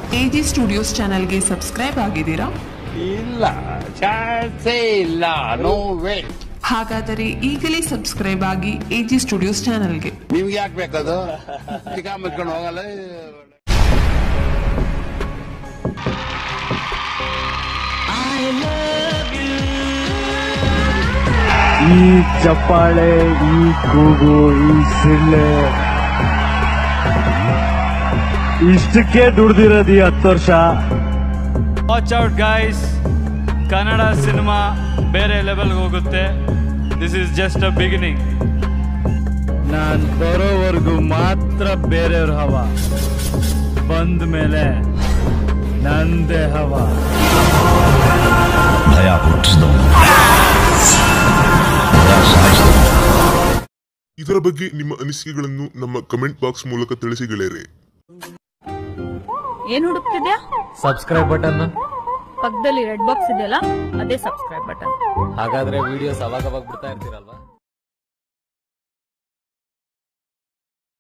AG studios ಚಾನೆಲ್ಗೆ subscribe ಆಗಿದ್ದೀರಾ ಇಲ್ಲ ಚಾನ್ಸೇ ಇಲ್ಲ ನೋ ವೇ ಹಾಗಾದರೆ ಈಗಲೇ ಸಬ್ಸ್ಕ್ರೈಬ್ ಆಗಿ ಎಜಿ ಸ್ಟುಡಿಯೋಸ್ ಚಾನೆಲ್ಗೆ ನಿಮ್ಗೆ ಯಾಕೆ ಬೇಕದು ಚಿಕ್ಕ ಮುಚ್ಕೊಂಡು ಹೋಗಲ್ಲ ಈ ಚಪ್ಪಾಳೆ ಈ ಕೂಗು ಈ ಸಿಳ್ಳೆ ಇಷ್ಟಕ್ಕೆ ದುಡ್ದಿರೋದು ಈ ಹತ್ತು ವರ್ಷ watch out guys Kannada cinema ಬೇರೆ ಲೆವೆಲ್ಗೆ ಹೋಗುತ್ತೆ this is just a beginning ನಾನು ಬರೋವರೆಗೂ ಮಾತ್ರ ಬೇರೆಯವ್ರ ಹವ ಬಂದ ಮೇಲೆ ನಂದೇ ಹವ ಭಯ ಹುಟ್ಟಿಸಿದವನು ಭಯ ಸಾಯಿಸಿದವನು ಇದರ ಬಗ್ಗೆ ನಿಮ್ಮ ಅನಿಸಿಕೆಗಳನ್ನು ನಮ್ಮ ಕಮೆಂಟ್ ಬಾಕ್ಸ್ ಮೂಲಕ ತಿಳಿಸಿ ಗೆಳೆಯರೆ ಏನ್ ಹುಡುಕ್ತಿದ್ಯಾ ಸಬ್ಸ್ಕ್ರೈಬ್ ಬಟನ್ ಪಕ್ಕದಲ್ಲಿ ರೆಡ್ ಬಾಕ್ಸ್ ಇದೆಯಲ್ಲ ಅದೇ ಸಬ್ಸ್ಕ್ರೈಬ್ ಬಟನ್ ಹಾಗಾದ್ರೆ ವಿಡಿಯೋಸ್ ಅವಾಗ ಅವಾಗ ಬಿಡ್ತಾ ಇರ್ತೀರಲ್ವಾ